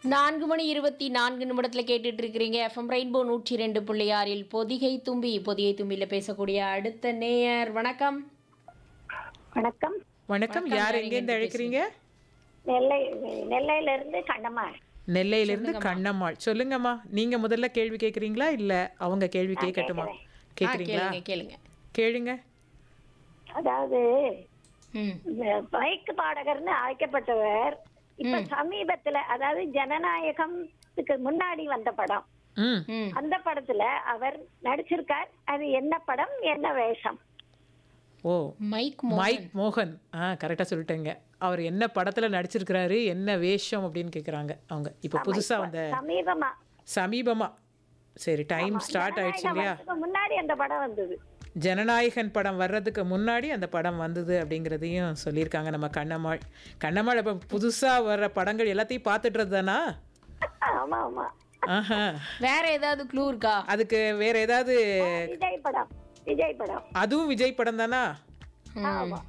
நான்கு மணி இருபத்தி நான்கு நிமிடத்துல கேட்டுட்டு இருக்கிறீங்க எஃப்எம் ரெயின்போ நூற்றி ரெண்டு புள்ளி ஆறில் பொதிகை தும்பி பொதிகை தும்பியில பேசக்கூடிய அடுத்த நேயர் வணக்கம் வணக்கம் வணக்கம் யார் எங்கேருந்து அழைக்கிறீங்க நெல்லை நெல்லையில இருந்து கண்ணம்மா நெல்லையிலிருந்து கண்ணம்மாள் சொல்லுங்கம்மா நீங்க முதல்ல கேள்வி கேக்குறீங்களா இல்ல அவங்க கேள்வி கேட்கட்டுமா ஆ, கேக்குறீங்களா கேளுங்க கேளுங்க கேளுங்க அதாவது ம் இந்த பைக் பாடகர்னு அழைக்கப்பட்டவர் இப்ப சமீபத்துல அதாவது ஜனநாயகம்க்கு முன்னாடி வந்த படம் ம் ம் அந்த படத்துல அவர் நடிச்சிருக்கார் அது என்ன படம் என்ன வேஷம் ஓ மைக் மைக் மோகன் ஆ கரெக்டாக சொல்லிட்டேங்க அவர் என்ன படத்துல நடிச்சிருக்கிறாரு என்ன வேஷம் அப்படின்னு கேக்குறாங்க அவங்க இப்போ புதுசா வந்த சமீபமா சமீபமா சரி டைம் ஸ்டார்ட் ஆயிடுச்சு ஜனநாயகம் இல்லையா வர்றதுக்கு முன்னாடி அந்த படம் வந்தது ஜனநாயகன் படம் வர்றதுக்கு முன்னாடி அந்த படம் வந்தது அப்படிங்கிறதையும் சொல்லியிருக்காங்க நம்ம கண்ணம்மாள் கண்ணம்மாள் இப்போ புதுசாக வர்ற படங்கள் எல்லாத்தையும் பார்த்துட்டு தானா ஆமா ஆமா ஆஹா வேற ஏதாவது க்ளூ இருக்கா அதுக்கு வேற ஏதாவது விஜய் படம் விஜய் படம் அதுவும் விஜய் படம் தானா ஆமா